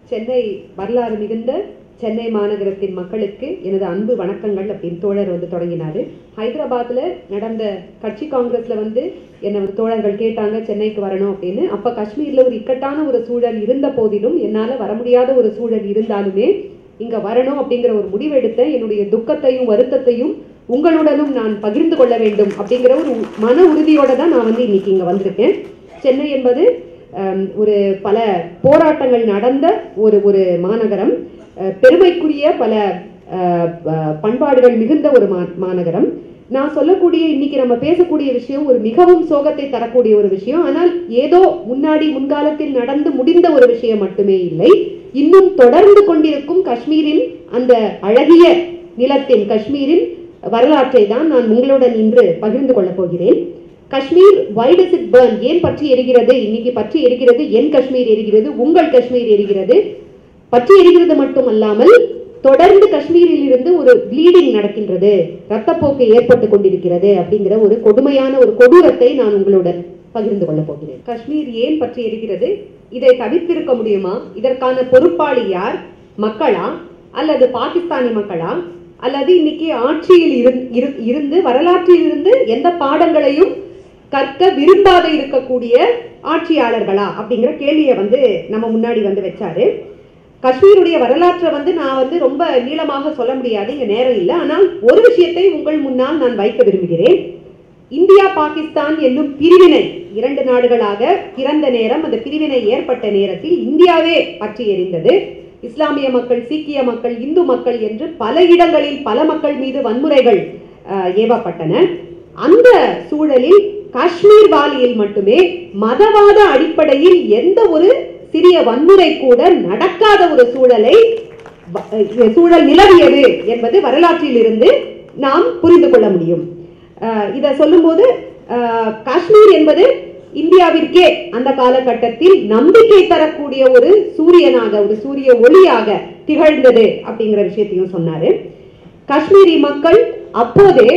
சென்னை வரலாறு மிகுந்த சென்னை மாநகரத்தின் மக்களுக்கு எனது அன்பு வணக்கங்கள் அப்படின்னு தோழர் வந்து தொடங்கினாரு ஹைதராபாத்ல நடந்த கட்சி காங்கிரஸ்ல வந்து என்னை வந்து தோழர்கள் கேட்டாங்க சென்னைக்கு வரணும் அப்படின்னு அப்ப காஷ்மீர்ல ஒரு இக்கட்டான ஒரு சூழல் இருந்த போதிலும் என்னால வர முடியாத ஒரு சூழல் இருந்தாலுமே இங்க வரணும் அப்படிங்கிற ஒரு முடிவெடுத்தேன் என்னுடைய துக்கத்தையும் வருத்தத்தையும் உங்களுடனும் நான் பகிர்ந்து கொள்ள வேண்டும் அப்படிங்கிற ஒரு மன உறுதியோட தான் நான் வந்து இன்னைக்கு இங்க வந்திருக்கேன் சென்னை என்பது அஹ், ஒரு பல போராட்டங்கள் நடந்த ஒரு ஒரு மாநகரம் அஹ், பெருமைக்குரிய பல அஹ், ப- பண்பாடுகள் மிகுந்த ஒரு மா மாநகரம் நான் சொல்லக்கூடிய இன்னைக்கு நம்ம பேசக்கூடிய விஷயம் ஒரு மிகவும் சோகத்தை தரக்கூடிய ஒரு விஷயம் ஆனால் ஏதோ முன்னாடி முன்காலத்தில் நடந்து முடிந்த ஒரு விஷயம் மட்டுமே இல்லை இன்னும் தொடர்ந்து கொண்டிருக்கும் காஷ்மீரின் அந்த அழகிய நிலத்தின் காஷ்மீரின் வரலாற்றை தான் நான் உங்களுடன் இன்று பகிர்ந்து கொள்ளப் போகிறேன் Kashmir why does it burn ஏன் பற்றி எரிகிறது இன்னைக்கு பற்றி எரிகிறது என் காஷ்மீர் எரிகிறது உங்கள் காஷ்மீர் எரிகிறது பற்றி எரிகிறது மட்டுமல்லாமல் தொடர்ந்து காஷ்மீரில் இருந்து ஒரு ப்ளீடிங் நடக்கின்றது ரத்தப்போக்கு ஏற்பட்டு கொண்டிருக்கிறது அப்படிங்கிற ஒரு கொடுமையான ஒரு கொடூரத்தை நான் உங்களுடன் பகிர்ந்து கொள்ளப் போகிறேன் காஷ்மீர் ஏன் பற்றி எரிகிறது இதை தவிர்த்திருக்க முடியுமா இதற்கான பொறுப்பாளி யார் மக்களா அல்லது பாகிஸ்தானி மக்களா அல்லது இன்னைக்கு ஆட்சியில் இருந்- இரு- இருந்து வரலாற்றில் இருந்து எந்த பாடங்களையும் கற்க விரும்பாத இருக்கக்கூடிய ஆட்சியாளர்களா அப்படிங்கிற கேள்வியை வந்து நம்ம முன்னாடி வந்து வச்சாரு காஷ்மீருடைய வரலாற்றை வந்து நான் வந்து ரொம்ப நீளமாக சொல்ல முடியாது இங்க நேரம் இல்லை ஆனால் ஒரு விஷயத்தை உங்கள் முன்னால் நான் வைக்க விரும்புகிறேன் இந்தியா பாகிஸ்தான் என்னும் பிரிவினை இரண்டு நாடுகளாக பிறந்த நேரம் அந்த பிரிவினை ஏற்பட்ட நேரத்தில் இந்தியாவே பற்றி எரிந்தது இஸ்லாமிய மக்கள் சீக்கிய மக்கள் இந்து மக்கள் என்று பல இடங்களில் பல மக்கள் மீது வன்முறைகள் அஹ், ஏவப்பட்டன அந்த சூழலில் காஷ்மீர் வாலியில் மட்டுமே மதவாத அடிப்படையில் எந்த ஒரு சிறிய வன்முறை கூட நடக்காத ஒரு சூழலை வ- அஹ் சூழல் நிலவியது என்பது வரலாற்றில் இருந்து நாம் புரிந்து கொள்ள முடியும் அஹ் இதை சொல்லும்போது அஹ், காஷ்மீர் என்பது இந்தியாவிற்கே அந்த காலகட்டத்தில் நம்பிக்கை தரக்கூடிய ஒரு சூரியனாக ஒரு சூரிய ஒளியாக திகழ்ந்தது அப்படிங்கிற விஷயத்தையும் சொன்னாரு காஷ்மீரி மக்கள் அப்போதே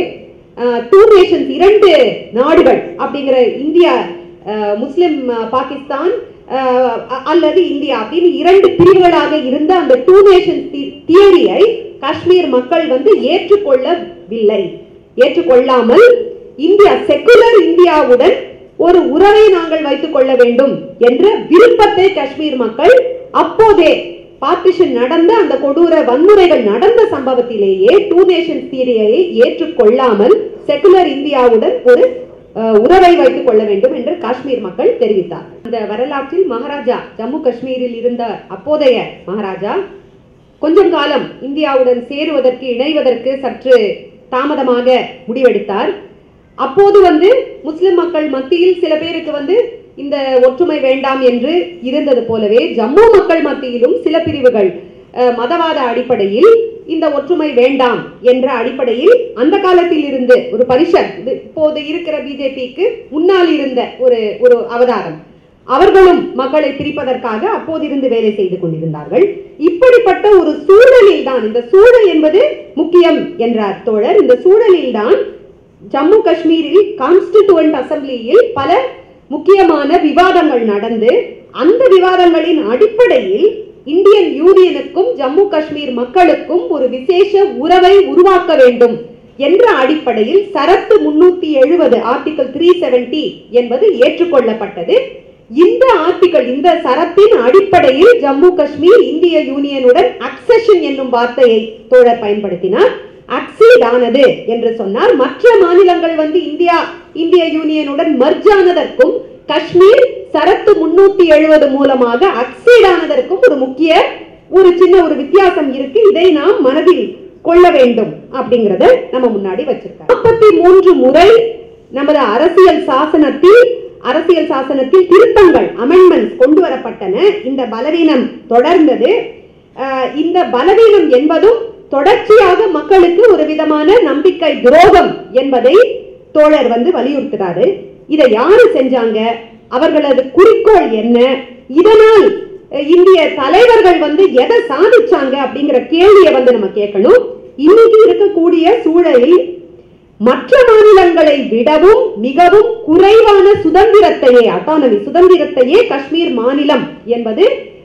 டூ நேஷன்ஸ் இரண்டு நாடுகள் அப்படிங்கிற இந்தியா அஹ், முஸ்லிம் அஹ், பாகிஸ்தான் அஹ், அ- அல்லது இந்தியா அப்படின்னு இரண்டு பிரிவுகளாக இருந்த அந்த டூ நேஷன்ஸ் தியரியை காஷ்மீர் மக்கள் வந்து ஏற்றுக்கொள்ளவில்லை ஏற்றுக்கொள்ளாமல் இந்தியா செக்குலர் இந்தியாவுடன் ஒரு உறவை நாங்கள் வைத்துக் கொள்ள வேண்டும் என்ற விருப்பத்தை காஷ்மீர் மக்கள் அப்போதே பார்ட்டிஷன் நடந்த அந்த கொடூர வன்முறைகள் நடந்த சம்பவத்திலேயே டூ நேஷன் தியரியை ஏற்றுக்கொள்ளாமல் செக்குலர் இந்தியாவுடன் ஒரு அஹ், உறவை வைத்துக் கொள்ள வேண்டும் என்று காஷ்மீர் மக்கள் தெரிவித்தார் அந்த வரலாற்றில் மகாராஜா ஜம்மு காஷ்மீரில் இருந்த அப்போதைய மகாராஜா கொஞ்சம் காலம் இந்தியாவுடன் சேருவதற்கு இணைவதற்கு சற்று தாமதமாக முடிவெடுத்தார் அப்போது வந்து முஸ்லிம் மக்கள் மத்தியில் சில பேருக்கு வந்து இந்த ஒற்றுமை வேண்டாம் என்று இருந்தது போலவே ஜம்மு மக்கள் மத்தியிலும் சில பிரிவுகள் அஹ், மதவாத அடிப்படையில் இந்த ஒற்றுமை வேண்டாம் என்ற அடிப்படையில் அந்த காலத்தில் இருந்து ஒரு பரிஷத் இது இப்போது இருக்கிற பிஜேபிக்கு முன்னால் இருந்த ஒரு ஒரு அவதாரம் அவர்களும் மக்களை பிரிப்பதற்காக அப்போதிருந்து வேலை செய்து கொண்டிருந்தார்கள் இப்படிப்பட்ட ஒரு சூழலில் தான் இந்த சூழல் என்பது முக்கியம் என்றார் தோழர் இந்த சூழலில் தான் ஜம்மு காஷ்மீரில் கான்ஸ்டிடியூவன்ட் அசம்பிளியில் பல முக்கியமான விவாதங்கள் நடந்து அந்த விவாதங்களின் அடிப்படையில் இந்தியன் யூனியனுக்கும் ஜம்மு காஷ்மீர் மக்களுக்கும் ஒரு விசேஷ உறவை உருவாக்க வேண்டும் என்ற அடிப்படையில் சரத்து முன்னூத்தி எழுபது ஆர்டிகல் த்ரீ செவன்டி என்பது ஏற்றுக்கொள்ளப்பட்டது இந்த ஆர்டிகல் இந்த சரத்தின் அடிப்படையில் ஜம்மு காஷ்மீர் இந்திய யூனியனுடன் அக்செஷன் என்னும் வார்த்தையை தோழர் பயன்படுத்தினார் அக்சீட் ஆனது என்று சொன்னார் மற்ற மாநிலங்கள் வந்து இந்தியா இந்திய யூனியனுடன் மர்ஜ் ஆனதற்கும் காஷ்மீர் சரத்து முன்னூத்தி எழுபது மூலமாக அக்சீட் ஆனதற்கும் ஒரு முக்கிய ஒரு சின்ன ஒரு வித்தியாசம் இருக்கு இதை நாம் மனதில் கொள்ள வேண்டும் அப்படிங்கறத நம்ம முன்னாடி வச்சிருக்கோம் நாற்பத்தி மூன்று முறை நமது அரசியல் சாசனத்தில் அரசியல் சாசனத்தில் திருத்தங்கள் அமெண்ட்மெண்ட்ஸ் கொண்டு வரப்பட்டன இந்த பலவீனம் தொடர்ந்தது அஹ், இந்த பலவீனம் என்பதும் தொடர்ச்சியாக மக்களுக்கு ஒரு விதமான நம்பிக்கை துரோகம் என்பதை தோழர் வந்து வலியுறுத்துறாரு இதை யாரு செஞ்சாங்க அவர்களது குறிக்கோள் என்ன இதனால் அஹ், இந்திய தலைவர்கள் வந்து எதை சாதிச்சாங்க அப்படிங்கிற கேள்வியை வந்து நம்ம கேட்கணும் இன்னைக்கு இருக்கக்கூடிய சூழலில் மற்ற மாநிலங்களை விடவும் மிகவும் குறைவான சுதந்திரத்தையே அட்டானமி சுதந்திரத்தையே காஷ்மீர் மாநிலம் என்பது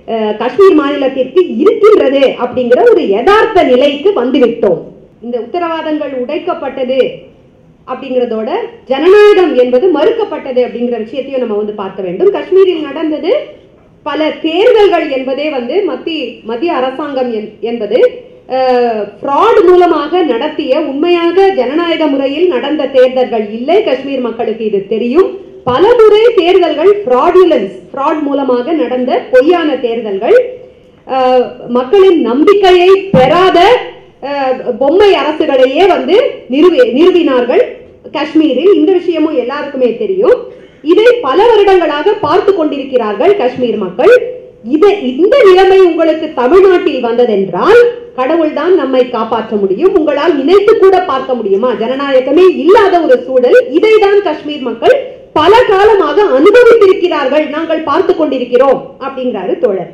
அஹ், காஷ்மீர் மாநிலத்திற்கு இருக்கின்றது அப்படிங்கிற ஒரு யதார்த்த நிலைக்கு வந்துவிட்டோம் இந்த உத்தரவாதங்கள் உடைக்கப்பட்டது அப்படிங்கிறதோட ஜனநாயகம் என்பது மறுக்கப்பட்டது அப்படிங்கிற விஷயத்தையும் நம்ம வந்து பார்க்க வேண்டும் காஷ்மீரில் நடந்தது பல தேர்தல்கள் என்பதே வந்து மத்திய மத்திய அரசாங்கம் என்- என்பது ஃப்ராட் மூலமாக நடத்திய உண்மையாக ஜனநாயக முறையில் நடந்த தேர்தல்கள் இல்லை காஷ்மீர் மக்களுக்கு இது தெரியும் பல முறை தேர்தல்கள் ஃப்ராடுலன்ஸ் ஃப்ராட் மூலமாக நடந்த பொய்யான தேர்தல்கள் அஹ், மக்களின் நம்பிக்கையை பெறாத அஹ், பொம்மை அரசுகளையே வந்து நிறுவி நிறுவினார்கள் காஷ்மீரில் இந்த விஷயமும் எல்லாருக்குமே தெரியும் இதை பல வருடங்களாக பார்த்து கொண்டிருக்கிறார்கள் காஷ்மீர் மக்கள் இதை இந்த நிலைமை உங்களுக்கு தமிழ்நாட்டில் வந்ததென்றால் கடவுள்தான் நம்மை காப்பாற்ற முடியும் உங்களால் நினைத்து கூட பார்க்க முடியுமா ஜனநாயகமே இல்லாத ஒரு சூழல் இதைதான் காஷ்மீர் மக்கள் பல காலமாக அனுபவித்திருக்கிறார்கள் நாங்கள் பார்த்து கொண்டிருக்கிறோம் அப்படிங்கிறாரு தோழர்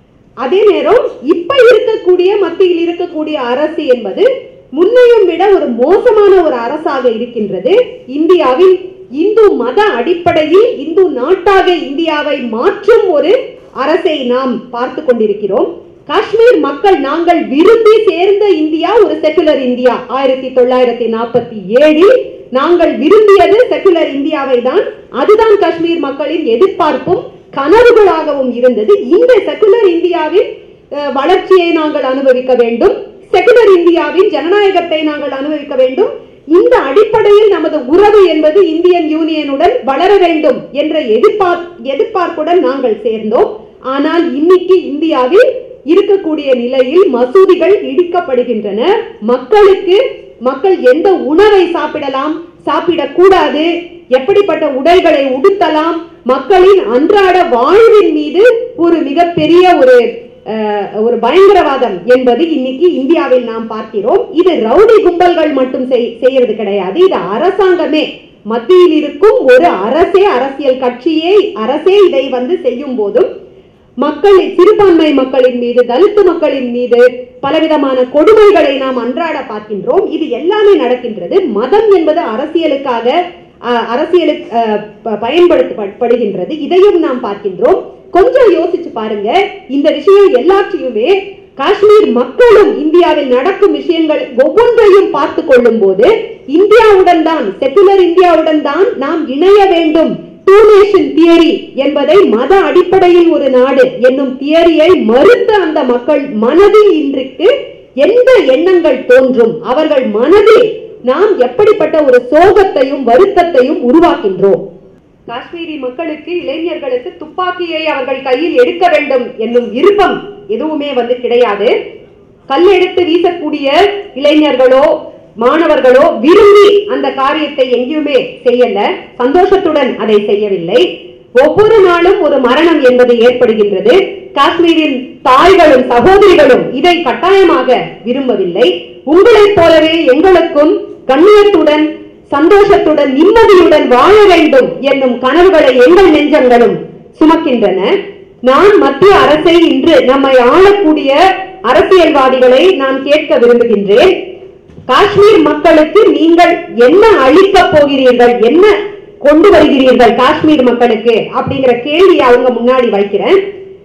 அதே நேரம் இப்ப இருக்கக்கூடிய மத்தியில் இருக்கக்கூடிய அரசு என்பது முன்னையும் விட ஒரு மோசமான ஒரு அரசாக இருக்கின்றது இந்தியாவில் இந்து மத அடிப்படையில் இந்து நாட்டாக இந்தியாவை மாற்றும் ஒரு அரசை நாம் பார்த்து கொண்டிருக்கிறோம் காஷ்மீர் மக்கள் நாங்கள் விரும்பி சேர்ந்த இந்தியா ஒரு செகுலர் இந்தியா ஆயிரத்தி தொள்ளாயிரத்தி நாற்பத்தி ஏழில் நாங்கள் விரும்பியது செகுலர் இந்தியாவை தான் அதுதான் காஷ்மீர் மக்களின் எதிர்பார்ப்பும் கனவுகளாகவும் இருந்தது இந்த செகுலர் இந்தியாவின் அஹ், வளர்ச்சியை நாங்கள் அனுபவிக்க வேண்டும் செகுலர் இந்தியாவின் ஜனநாயகத்தை நாங்கள் அனுபவிக்க வேண்டும் இந்த அடிப்படையில் நமது உறவு என்பது இந்தியன் யூனியனுடன் வளர வேண்டும் என்ற எதிர்பார் எதிர்பார்ப்புடன் நாங்கள் சேர்ந்தோம் ஆனால் இன்னைக்கு இந்தியாவில் இருக்கக்கூடிய நிலையில் மசூதிகள் இடிக்கப்படுகின்றன மக்களுக்கு மக்கள் எந்த உணவை சாப்பிடலாம் சாப்பிடக்கூடாது எப்படிப்பட்ட உடைகளை உடுத்தலாம் மக்களின் அன்றாட வாழ்வின் மீது ஒரு மிகப்பெரிய ஒரு அஹ், ஒரு பயங்கரவாதம் என்பது இன்னைக்கு இந்தியாவில் நாம் பார்க்கிறோம் இது ரவுடி கும்பல்கள் மட்டும் செய்- செய்யறது கிடையாது இது அரசாங்கமே மத்தியில் இருக்கும் ஒரு அரசே அரசியல் கட்சியே அரசே இதை வந்து செய்யும் போதும் மக்கள் சிறுபான்மை மக்களின் மீது தலித்து மக்களின் மீது பலவிதமான கொடுமைகளை நாம் அன்றாட பார்க்கின்றோம் இது எல்லாமே நடக்கின்றது மதம் என்பது அரசியலுக்காக அஹ், அரசியலுக்கு அஹ், ப- பயன்படுத்தப்படுகின்றது இதையும் நாம் பார்க்கின்றோம் கொஞ்சம் யோசிச்சு பாருங்க இந்த விஷயம் எல்லாத்தையுமே காஷ்மீர் மக்களும் இந்தியாவில் நடக்கும் விஷயங்கள் ஒவ்வொன்றையும் பார்த்து கொள்ளும் போது இந்தியாவுடன் தான் செகுலர் இந்தியாவுடன் தான் நாம் இணைய வேண்டும் டூ நேஷன் தியரி என்பதை மத அடிப்படையில் ஒரு நாடு என்னும் தியரியை மறுத்த அந்த மக்கள் மனதில் இன்றைக்கு எந்த எண்ணங்கள் தோன்றும் அவர்கள் மனதில் நாம் எப்படிப்பட்ட ஒரு சோகத்தையும் வருத்தத்தையும் உருவாக்கின்றோம் காஷ்மீரி மக்களுக்கு இளைஞர்களுக்கு துப்பாக்கியை அவர்கள் கையில் எடுக்க வேண்டும் என்னும் விருப்பம் எதுவுமே வந்து கிடையாது கல் எடுத்து வீசக்கூடிய இளைஞர்களோ மாணவர்களோ விரும்பி அந்த காரியத்தை எங்கேயுமே செய்யல சந்தோஷத்துடன் அதை செய்யவில்லை ஒவ்வொரு நாளும் ஒரு மரணம் என்பது ஏற்படுகின்றது காஷ்மீரின் தாய்களும் சகோதரிகளும் இதை கட்டாயமாக விரும்பவில்லை உங்களைப் போலவே எங்களுக்கும் கண்ணியத்துடன் சந்தோஷத்துடன் நிம்மதியுடன் வாழ வேண்டும் என்னும் கனவுகளை எங்கள் நெஞ்சங்களும் சுமக்கின்றன நான் மத்திய அரசை இன்று நம்மை ஆளக்கூடிய அரசியல்வாதிகளை நான் கேட்க விரும்புகின்றேன் காஷ்மீர் மக்களுக்கு நீங்கள் என்ன அளிக்கப் போகிறீர்கள் என்ன கொண்டு வருகிறீர்கள் காஷ்மீர் மக்களுக்கு அப்படிங்கிற கேள்வியை அவங்க முன்னாடி வைக்கிறேன்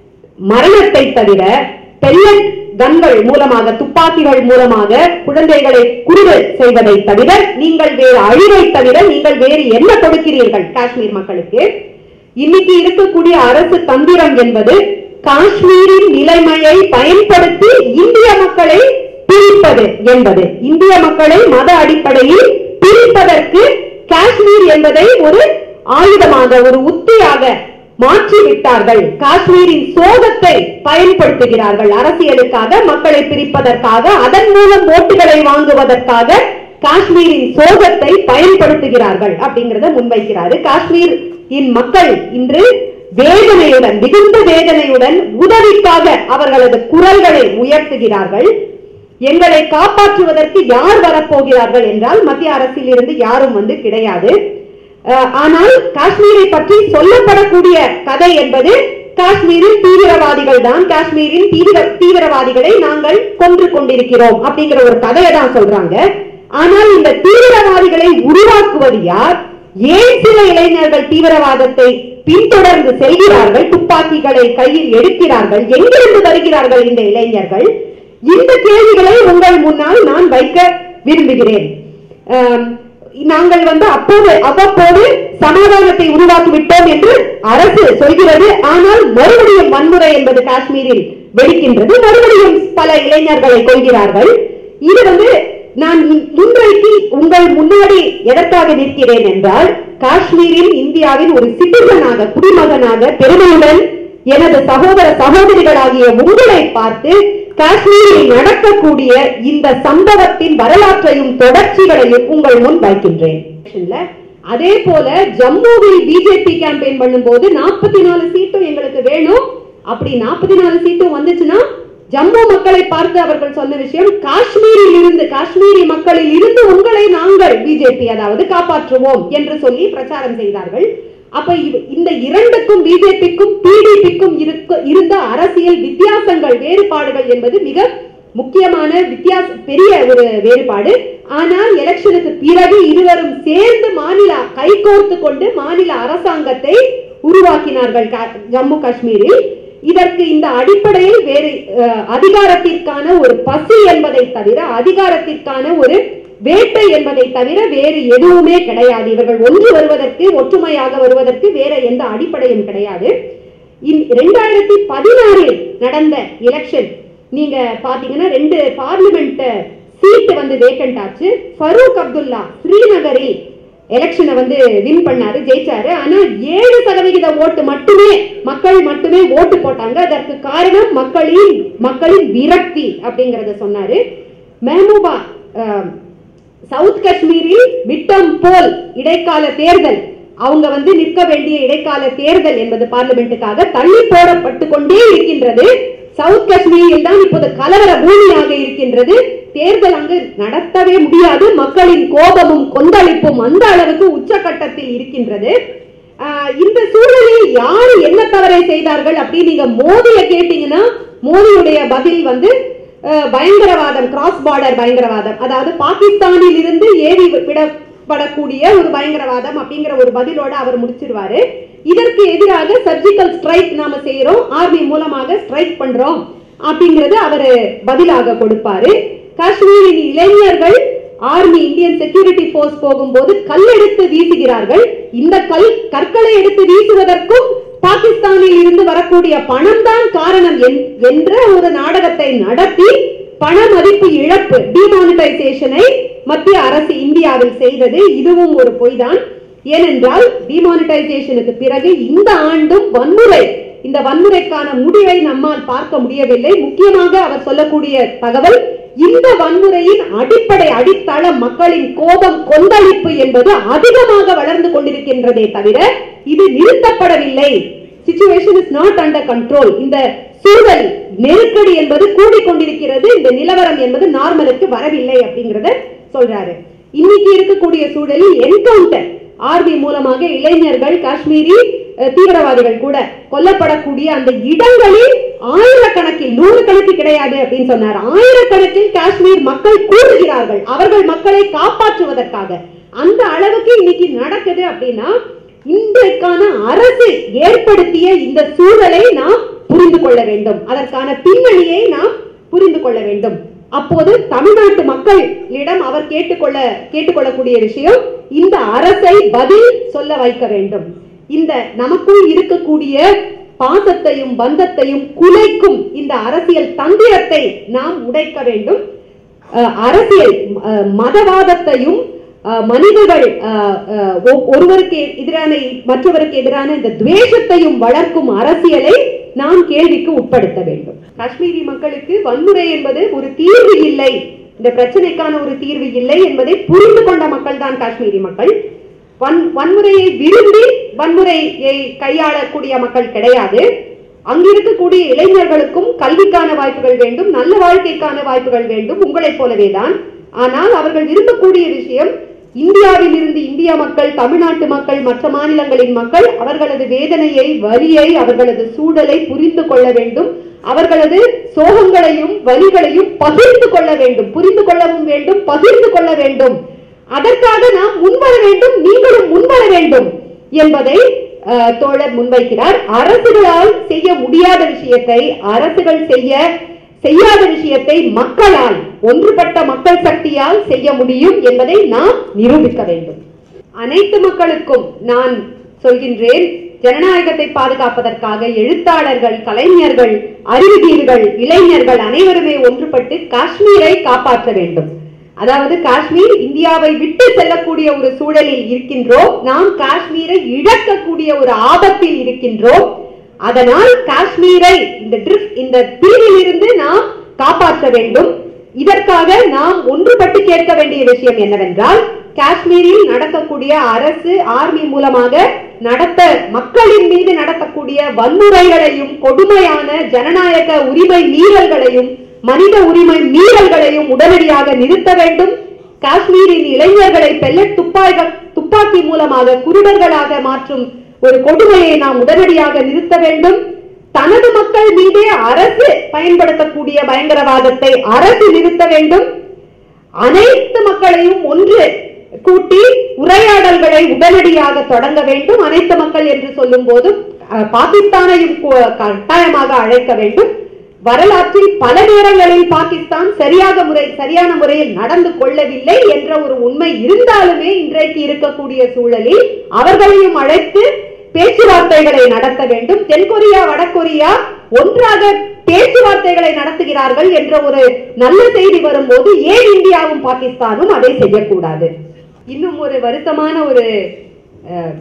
மரணத்தை தவிர பெல்லட் கன்கள் மூலமாக துப்பாக்கிகள் மூலமாக குழந்தைகளை குறுதல் செய்வதை தவிர நீங்கள் வேறு அழிவை தவிர நீங்கள் வேறு என்ன கொடுக்கிறீர்கள் காஷ்மீர் மக்களுக்கு இன்னைக்கு இருக்கக்கூடிய அரசு தந்திரம் என்பது காஷ்மீரின் நிலைமையை பயன்படுத்தி இந்திய மக்களை பிரிப்பது என்பது இந்திய மக்களை மத அடிப்படையில் பிரிப்பதற்கு காஷ்மீர் என்பதை ஒரு ஆயுதமாக ஒரு உத்தியாக மாற்றி விட்டார்கள் காஷ்மீரின் சோகத்தை பயன்படுத்துகிறார்கள் அரசியலுக்காக மக்களை பிரிப்பதற்காக அதன் மூலம் ஓட்டுகளை வாங்குவதற்காக காஷ்மீரின் சோகத்தை பயன்படுத்துகிறார்கள் அப்படிங்கறத முன்வைக்கிறாரு காஷ்மீர் இன் மக்கள் இன்று வேதனையுடன் மிகுந்த வேதனையுடன் உதவிக்காக அவர்களது குரல்களை உயர்த்துகிறார்கள் எங்களை காப்பாற்றுவதற்கு யார் வரப்போகிறார்கள் என்றால் மத்திய அரசில் இருந்து யாரும் வந்து கிடையாது அஹ், ஆனால் காஷ்மீரை பற்றி சொல்லப்படக்கூடிய கதை என்பது காஷ்மீரில் தீவிரவாதிகள் தான் காஷ்மீரின் தீவிர தீவிரவாதிகளை நாங்கள் கொன்று கொண்டிருக்கிறோம் அப்படிங்கிற ஒரு கதையை தான் சொல்றாங்க ஆனால் இந்த தீவிரவாதிகளை உருவாக்குவது யார் ஏன் சில இளைஞர்கள் தீவிரவாதத்தை பின்தொடர்ந்து செல்கிறார்கள் துப்பாக்கிகளை கையில் எடுக்கிறார்கள் எங்கிருந்து வருகிறார்கள் இந்த இளைஞர்கள் இந்த கேள்விகளை உங்கள் முன்னால் நான் வைக்க விரும்புகிறேன் ஆம், நாங்கள் வந்து அப்போது அவ்வப்போது சமாதானத்தை உருவாக்கி விட்டோம் என்று அரசு சொல்கிறது ஆனால் மறுபடியும் வன்முறை என்பது காஷ்மீரில் வெடிக்கின்றது மறுபடியும் பல இளைஞர்களை கொள்கிறார்கள் இது வந்து நான் இன்றைக்கு உங்கள் முன்னாடி எதற்காக நிற்கிறேன் என்றால் காஷ்மீரில் இந்தியாவின் ஒரு சிட்டிசனாக குடிமகனாக பெருமையுடன் எனது சகோதர சகோதரிகளாகிய உங்களை பார்த்து காஷ்மீரில் நடக்கக்கூடிய இந்த சம்பவத்தின் வரலாற்றையும் தொடர்ச்சிகளையும் உங்கள் முன் வைக்கின்றேன் அதே போல ஜம்முவில் பிஜேபி கேம்பெயின் பண்ணும்போது நாற்பத்தி நாலு சீட்டும் எங்களுக்கு வேணும் அப்படி நாற்பத்தி நாலு சீட்டும் வந்துச்சுன்னா ஜம்மு மக்களை பார்த்து அவர்கள் சொன்ன விஷயம் காஷ்மீரில் இருந்து காஷ்மீரி மக்களில் இருந்து உங்களை நாங்கள் பிஜேபி அதாவது காப்பாற்றுவோம் என்று சொல்லி பிரச்சாரம் செய்தார்கள் அப்ப இவ்- இந்த இரண்டுக்கும் பிஜேபிக்கும் பிடிபிக்கும் இருந்த அரசியல் வித்தியாசங்கள் வேறுபாடுகள் என்பது மிக முக்கியமான வித்தியாச பெரிய ஒரு வேறுபாடு ஆனால் எலெக்ஷனுக்கு பிறகு இருவரும் சேர்ந்து மாநில கைகோர்த்து கொண்டு மாநில அரசாங்கத்தை உருவாக்கினார்கள் கா- ஜம்மு காஷ்மீரில் இதற்கு இந்த அடிப்படையில் வேறு அஹ், அதிகாரத்திற்கான ஒரு பசி என்பதை தவிர அதிகாரத்திற்கான ஒரு வேட்டை என்பதை தவிர வேறு எதுவுமே கிடையாது இவர்கள் ஒன்று வருவதற்கு ஒற்றுமையாக வருவதற்கு வேற எந்த அடிப்படையும் கிடையாது ரெண்டாயிரத்தி பதினாறில் நடந்த எலெக்ஷன் நீங்க பாத்தீங்கன்னா ரெண்டு பார்லிமெண்ட் சீட் வந்து வேக்கண்ட் ஆச்சு ஃபரூக் அப்துல்லா ஸ்ரீநகரில் எலெக்ஷனை வந்து வின் பண்ணாரு ஜெயிச்சாரு ஆனா ஏழு சதவிகித ஓட்டு மட்டுமே மக்கள் மட்டுமே ஓட்டு போட்டாங்க அதற்கு காரணம் மக்களின் மக்களின் விரக்தி அப்படிங்கறத சொன்னாரு மெஹபூபா அஹ், சவுத் காஷ்மீரில் மிட்டம் போல் இடைக்கால தேர்தல் அவங்க வந்து நிற்க வேண்டிய இடைக்கால தேர்தல் என்பது பார்லிமெண்ட்டுக்காக தள்ளி போடப்பட்டு கொண்டே இருக்கின்றது சவுத் காஷ்மீரில் தான் இப்போது கலவர பூமியாக இருக்கின்றது தேர்தல் அங்கு நடத்தவே முடியாது மக்களின் கோபமும் கொந்தளிப்பும் அந்த அளவுக்கு உச்சகட்டத்தில் இருக்கின்றது ஆஹ் இந்த சூழலில் யார் என்ன தவறை செய்தார்கள் அப்படின்னு நீங்க மோதிய கேட்டீங்கன்னா மோதியுடைய பதில் வந்து அஹ், பயங்கரவாதம் கிராஸ் பார்டர் பயங்கரவாதம் அதாவது பாகிஸ்தானில் இருந்து ஏவி விடப்படக்கூடிய ஒரு பயங்கரவாதம் அப்படிங்கிற ஒரு பதிலோட அவர் முடிச்சிருவாரு இதற்கு எதிராக சர்ஜிக்கல் ஸ்ட்ரைக் நாம செய்யறோம் ஆர்மி மூலமாக ஸ்ட்ரைக் பண்றோம் அப்படிங்கறது அவரு பதிலாக கொடுப்பாரு காஷ்மீரின் இளைஞர்கள் ஆர்மி இந்தியன் செக்யூரிட்டி போர்ஸ் போகும்போது கல் எடுத்து வீசுகிறார்கள் இந்த கல் கற்களை எடுத்து வீசுவதற்கும் பாகிஸ்தானில் இருந்து வரக்கூடிய பணம் தான் காரணம் என்- என்ற ஒரு நாடகத்தை நடத்தி பண மதிப்பு இழப்பு டிமானிட்டைசேஷனை மத்திய அரசு இந்தியாவில் செய்தது இதுவும் ஒரு பொய்தான் ஏனென்றால் டிமானிட்டைசேஷனுக்கு பிறகு இந்த ஆண்டும் வன்முறை இந்த வன்முறைக்கான முடிவை நம்மால் பார்க்க முடியவில்லை முக்கியமாக அவர் சொல்லக்கூடிய தகவல் இந்த வன்முறையின் அடிப்படை அடித்தளம் மக்களின் கோபம் கொந்தளிப்பு என்பது அதிகமாக வளர்ந்து கொண்டிருக்கின்றதே தவிர இது நிறுத்தப்படவில்லை situation is not under control இந்த சூழல் நெருக்கடி என்பது கூடிக்கொண்டிருக்கிறது இந்த நிலவரம் என்பது நார்மலுக்கு வரவில்லை அப்படிங்கறத சொல்றாரு இன்னைக்கு இருக்கக்கூடிய சூழலில் என்கவுண்டர் ஆர்மி மூலமாக இளைஞர்கள் காஷ்மீரி அஹ், தீவிரவாதிகள் கூட கொல்லப்படக்கூடிய அந்த இடங்களில் ஆயிரக்கணக்கில் நூறு கணக்கு கிடையாது அப்படின்னு சொன்னார் ஆயிரக்கணக்கில் காஷ்மீர் மக்கள் கூடுகிறார்கள் அவர்கள் மக்களை காப்பாற்றுவதற்காக அந்த அளவுக்கு இன்னைக்கு நடக்குது அப்படின்னா இன்றைக்கான அரசு ஏற்படுத்திய இந்த சூழலை நாம் புரிந்து கொள்ள வேண்டும் அதற்கான பின்னணியை நாம் புரிந்து கொள்ள வேண்டும் அப்போது தமிழ்நாட்டு மக்களிடம் அவர் கேட்டுக்கொள்ள கேட்டுக்கொள்ளக்கூடிய விஷயம் இந்த அரசை பதில் சொல்ல வைக்க வேண்டும் இந்த நமக்குள் இருக்கக்கூடிய பாசத்தையும் பந்தத்தையும் குலைக்கும் இந்த அரசியல் தந்திரத்தை நாம் உடைக்க வேண்டும் அஹ், அரசியல் அஹ், மதவாதத்தையும் அஹ், மனிதர்கள் அஹ், அஹ், ஒ- ஒருவருக்கு எதிரான மற்றவருக்கு எதிரான இந்த துவேஷத்தையும் வளர்க்கும் அரசியலை நாம் கேள்விக்கு உட்படுத்த வேண்டும் காஷ்மீரி மக்களுக்கு வன்முறை என்பது ஒரு தீர்வு இல்லை இந்த பிரச்சனைக்கான ஒரு தீர்வு இல்லை என்பதை புரிந்து கொண்ட மக்கள் தான் காஷ்மீரி மக்கள் வன் வன்முறையை விரும்பி வன்முறையை கையாளக்கூடிய மக்கள் கிடையாது அங்க இருக்கக்கூடிய இளைஞர்களுக்கும் கல்விக்கான வாய்ப்புகள் வேண்டும் நல்ல வாழ்க்கைக்கான வாய்ப்புகள் வேண்டும் உங்களைப் போலவே தான் ஆனால் அவர்கள் விரும்பக்கூடிய விஷயம் இந்தியாவில் இருந்து இந்திய மக்கள் தமிழ்நாட்டு மக்கள் மற்ற மாநிலங்களின் மக்கள் அவர்களது வேதனையை வலியை அவர்களது சூழலை புரிந்து கொள்ள வேண்டும் அவர்களது சோகங்களையும் வலிகளையும் பகிர்ந்து கொள்ள வேண்டும் புரிந்து கொள்ளவும் வேண்டும் பகிர்ந்து கொள்ள வேண்டும் அதற்காக நாம் முன்வர வேண்டும் நீங்களும் முன்வர வேண்டும் என்பதை அஹ், தோழர் முன்வைக்கிறார் அரசுகளால் செய்ய முடியாத விஷயத்தை அரசுகள் செய்ய செய்யாத விஷயத்தை மக்களால் ஒன்றுபட்ட மக்கள் சக்தியால் செய்ய முடியும் என்பதை நாம் நிரூபிக்க வேண்டும் அனைத்து மக்களுக்கும் நான் சொல்கின்றேன் ஜனநாயகத்தை பாதுகாப்பதற்காக எழுத்தாளர்கள் கலைஞர்கள் அறிவுஜீவிகள் இளைஞர்கள் அனைவருமே ஒன்றுபட்டு காஷ்மீரை காப்பாற்ற வேண்டும் அதாவது காஷ்மீர் இந்தியாவை விட்டு செல்லக்கூடிய ஒரு சூழலில் இருக்கின்றோம் நாம் காஷ்மீரை இழக்கக்கூடிய ஒரு ஆபத்தில் இருக்கின்றோம் அதனால் காஷ்மீரை இந்த ட்ரிஃப்ட் இந்த பிரிவில் இருந்து நாம் காப்பாற்ற வேண்டும் இதற்காக நாம் ஒன்றுபட்டு கேட்க வேண்டிய விஷயம் என்னவென்றால் காஷ்மீரில் நடக்கக்கூடிய அரசு ஆர்மி மூலமாக நடத்த மக்களின் மீது நடத்தக்கூடிய வன்முறைகளையும் கொடுமையான ஜனநாயக உரிமை மீறல்களையும் மனித உரிமை மீறல்களையும் உடனடியாக நிறுத்த வேண்டும் காஷ்மீரின் இளைஞர்களை பெல்லட் துப்பாக துப்பாக்கி மூலமாக குருடர்களாக மாற்றும் ஒரு கொடுமையை நாம் உடனடியாக நிறுத்த வேண்டும் தனது மக்கள் மீதே அரசு பயன்படுத்தக்கூடிய பயங்கரவாதத்தை அரசு நிறுத்த வேண்டும் அனைத்து மக்களையும் ஒன்று கூட்டி உரையாடல்களை உடனடியாக தொடங்க வேண்டும் அனைத்து மக்கள் என்று சொல்லும் போது அஹ், பாகிஸ்தானையும் கு- கட்டாயமாக அழைக்க வேண்டும் வரலாற்றில் பல நேரங்களில் பாகிஸ்தான் சரியாக முறை சரியான முறையில் நடந்து கொள்ளவில்லை என்ற ஒரு உண்மை இருந்தாலுமே இன்றைக்கு இருக்கக்கூடிய சூழலில் அவர்களையும் அழைத்து பேச்சுவார்த்தைகளை நடத்த வேண்டும் தென்கொரியா வடகொரியா ஒன்றாக பேச்சுவார்த்தைகளை நடத்துகிறார்கள் என்ற ஒரு நல்ல செய்தி வரும்போது ஏன் இந்தியாவும் பாகிஸ்தானும் அதை செய்யக்கூடாது இன்னும் ஒரு வருத்தமான ஒரு அஹ்,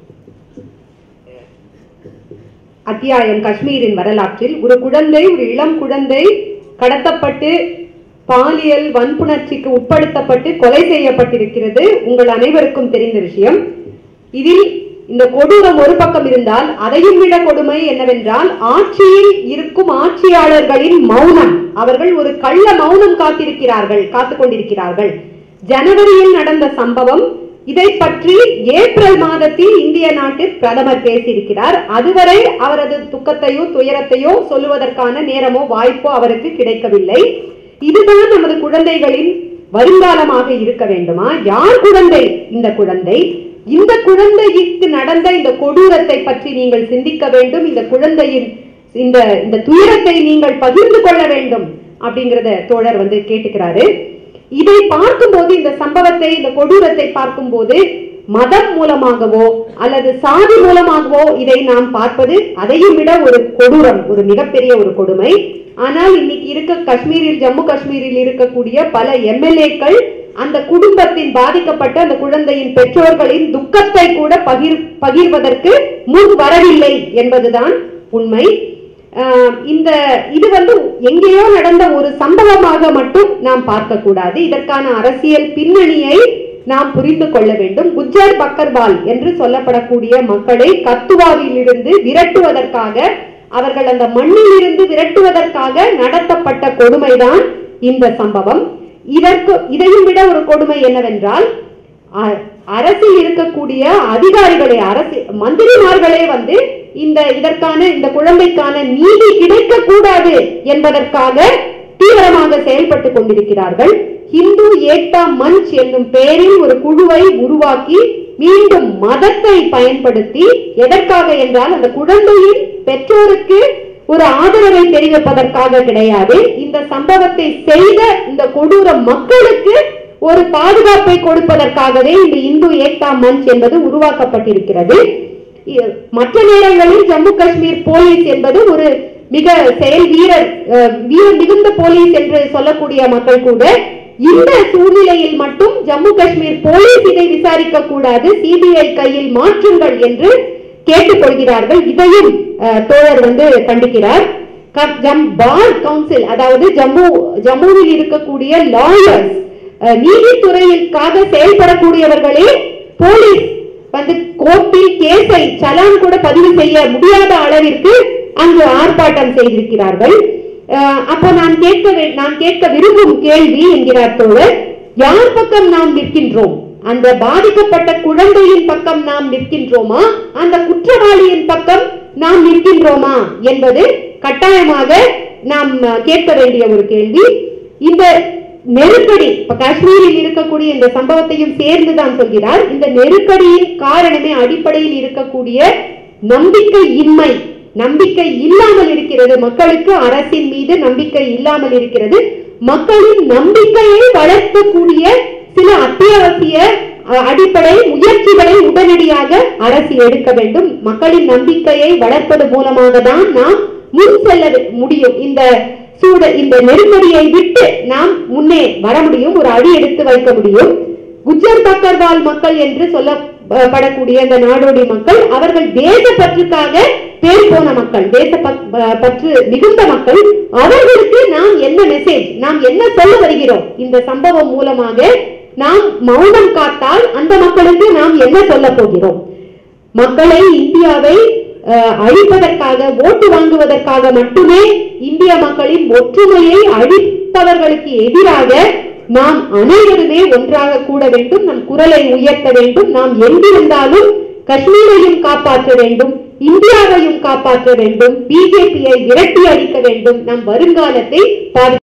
அத்தியாயம் காஷ்மீரின் வரலாற்றில் ஒரு குழந்தை ஒரு இளம் குழந்தை கடத்தப்பட்டு பாலியல் வன்புணர்ச்சிக்கு உட்படுத்தப்பட்டு கொலை செய்யப்பட்டிருக்கிறது உங்கள் அனைவருக்கும் தெரிந்த விஷயம் இதில் இந்த கொடூரம் ஒரு பக்கம் இருந்தால் அதையும் விட கொடுமை என்னவென்றால் ஆட்சியில் இருக்கும் ஆட்சியாளர்களின் மௌனம் அவர்கள் ஒரு கள்ள மௌனம் காத்திருக்கிறார்கள் காத்துக் கொண்டிருக்கிறார்கள் ஜனவரியில் நடந்த சம்பவம் இதை பற்றி ஏப்ரல் மாதத்தில் இந்திய நாட்டில் பிரதமர் பேசியிருக்கிறார் அதுவரை அவரது துக்கத்தையோ துயரத்தையோ சொல்லுவதற்கான நேரமோ வாய்ப்போ அவருக்கு கிடைக்கவில்லை இதுதான் நமது குழந்தைகளின் வருங்காலமாக இருக்க வேண்டுமா யார் குழந்தை இந்த குழந்தை இந்த குழந்தைக்கு நடந்த இந்த கொடூரத்தை பற்றி நீங்கள் சிந்திக்க வேண்டும் இந்த குழந்தையின் இந்த இந்த துயரத்தை நீங்கள் பகிர்ந்து கொள்ள வேண்டும் அப்படிங்கறத தோழர் வந்து கேட்டுக்கிறாரு இதை பார்க்கும்போது இந்த சம்பவத்தை இந்த கொடூரத்தை பார்க்கும்போது மதம் மூலமாகவோ அல்லது சாதி மூலமாகவோ இதை நாம் பார்ப்பது அதையும் விட ஒரு கொடூரம் ஒரு மிகப்பெரிய ஒரு கொடுமை ஆனால் இன்னைக்கு இருக்க காஷ்மீரில் ஜம்மு காஷ்மீரில் இருக்கக்கூடிய பல எம்எல்ஏக்கள் அந்த குடும்பத்தின் பாதிக்கப்பட்ட அந்த குழந்தையின் பெற்றோர்களின் துக்கத்தை கூட பகிர் பகிர்வதற்கு முன் வரவில்லை என்பதுதான் உண்மை ஆஹ் இந்த இது வந்து எங்கேயோ நடந்த ஒரு சம்பவமாக மட்டும் நாம் பார்க்க கூடாது இதற்கான அரசியல் பின்னணியை நாம் புரிந்து கொள்ள வேண்டும் குஜர் பக்கர்பால் என்று சொல்லப்படக்கூடிய மக்களை கத்துவாவில் இருந்து விரட்டுவதற்காக அவர்கள் அந்த மண்ணில் இருந்து விரட்டுவதற்காக நடத்தப்பட்ட கொடுமைதான் இந்த சம்பவம் இதற்கு இதையும் விட ஒரு கொடுமை என்னவென்றால் அ- அரசில் இருக்கக்கூடிய அதிகாரிகளே அரசு மந்திரிமார்களே வந்து இந்த இதற்கான இந்த குழந்தைக்கான நீதி கிடைக்க கூடாது என்பதற்காக தீவிரமாக செயல்பட்டு கொண்டிருக்கிறார்கள் ஹிந்து ஏக்தா மஞ்ச் என்னும் பெயரில் ஒரு குழுவை உருவாக்கி மீண்டும் மதத்தை பயன்படுத்தி எதற்காக என்றால் அந்த குழந்தையின் பெற்றோருக்கு ஒரு ஆதரவை தெரிவிப்பதற்காக கிடையாது இந்த சம்பவத்தை செய்த இந்த கொடூர மக்களுக்கு ஒரு பாதுகாப்பை கொடுப்பதற்காகவே இந்த இந்து ஏக்தா மஞ்ச் என்பது உருவாக்கப்பட்டிருக்கிறது இ- மற்ற நேரங்களில் ஜம்மு காஷ்மீர் போலீஸ் என்பது ஒரு மிக செயல் வீரர் அஹ், வீரம் மிகுந்த போலீஸ் என்று சொல்லக்கூடிய மக்கள் கூட இந்த சூழ்நிலையில் மட்டும் ஜம்மு காஷ்மீர் போலீஸ் இதை விசாரிக்க கூடாது சிபிஐ கையில் மாற்றுங்கள் என்று கேட்டுக்கொள்கிறார்கள் இதையும் அஹ், தோழர் வந்து கண்டிக்கிறார் க- ஜம் பார் கவுன்சில் அதாவது ஜம்மு ஜம்முவில் இருக்கக்கூடிய லாயர்ஸ் நீதித்துறைக்காக செயல்படக்கூடியவர்களே போலீஸ் வந்து கோர்ட்டில் கேஸை சலான் கூட பதிவு செய்ய முடியாத அளவிற்கு அங்கு ஆர்ப்பாட்டம் செய்திருக்கிறார்கள் அஹ், அப்போ நான் கேட்க வே- நான் கேட்க விரும்பும் கேள்வி என்கிறார் தோழர் யார் பக்கம் நாம் நிற்கின்றோம் அந்த பாதிக்கப்பட்ட குழந்தையின் பக்கம் நாம் நிற்கின்றோமா அந்த குற்றவாளியின் பக்கம் நாம் நிற்கின்றோமா என்பது கட்டாயமாக நாம் அஹ், கேட்க வேண்டிய ஒரு கேள்வி இந்த நெருக்கடி இப்ப காஷ்மீரில் இருக்கக்கூடிய இந்த சம்பவத்தையும் சேர்ந்து தான் சொல்கிறார் இந்த நெருக்கடியின் காரணமே அடிப்படையில் இருக்கக்கூடிய நம்பிக்கை இன்மை நம்பிக்கை இல்லாமல் இருக்கிறது மக்களுக்கு அரசின் மீது நம்பிக்கை இல்லாமல் இருக்கிறது மக்களின் நம்பிக்கையை வளர்க்கக்கூடிய சில அத்தியாவசிய அஹ், அடிப்படை முயற்சிகளை உடனடியாக அரசு எடுக்க வேண்டும் மக்களின் நம்பிக்கையை வளர்ப்பது மூலமாக தான் நாம் முன் செல்ல முடியும் இந்த சூட இந்த நெருக்கடியை விட்டு நாம் முன்னே வர முடியும் ஒரு அடி எடுத்து வைக்க முடியும் குஜர் பக்கர்வால் மக்கள் என்று சொல்லப்படக்கூடிய அந்த நாடோடி மக்கள் அவர்கள் தேச பற்றுக்காக பேர் போன மக்கள் தேச பற்- ப- பற்று மிகுந்த மக்கள் அவர்களுக்கு நாம் என்ன மெசேஜ் நாம் என்ன சொல்ல வருகிறோம் இந்த சம்பவம் மூலமாக நாம் மௌனம் காத்தால் அந்த மக்களுக்கு நாம் என்ன சொல்ல போகிறோம் மக்களை இந்தியாவை அஹ், அழிப்பதற்காக ஓட்டு வாங்குவதற்காக மட்டுமே இந்திய மக்களின் ஒற்றுமையை அழித்தவர்களுக்கு எதிராக நாம் அனைவருமே ஒன்றாக கூட வேண்டும் நம் குரலை உயர்த்த வேண்டும் நாம் எங்கிருந்தாலும் காஷ்மீரையும் காப்பாற்ற வேண்டும் இந்தியாவையும் காப்பாற்ற வேண்டும் பிஜேபியை விரட்டி அடிக்க வேண்டும் நம் வருங்காலத்தை பாதுகாக்க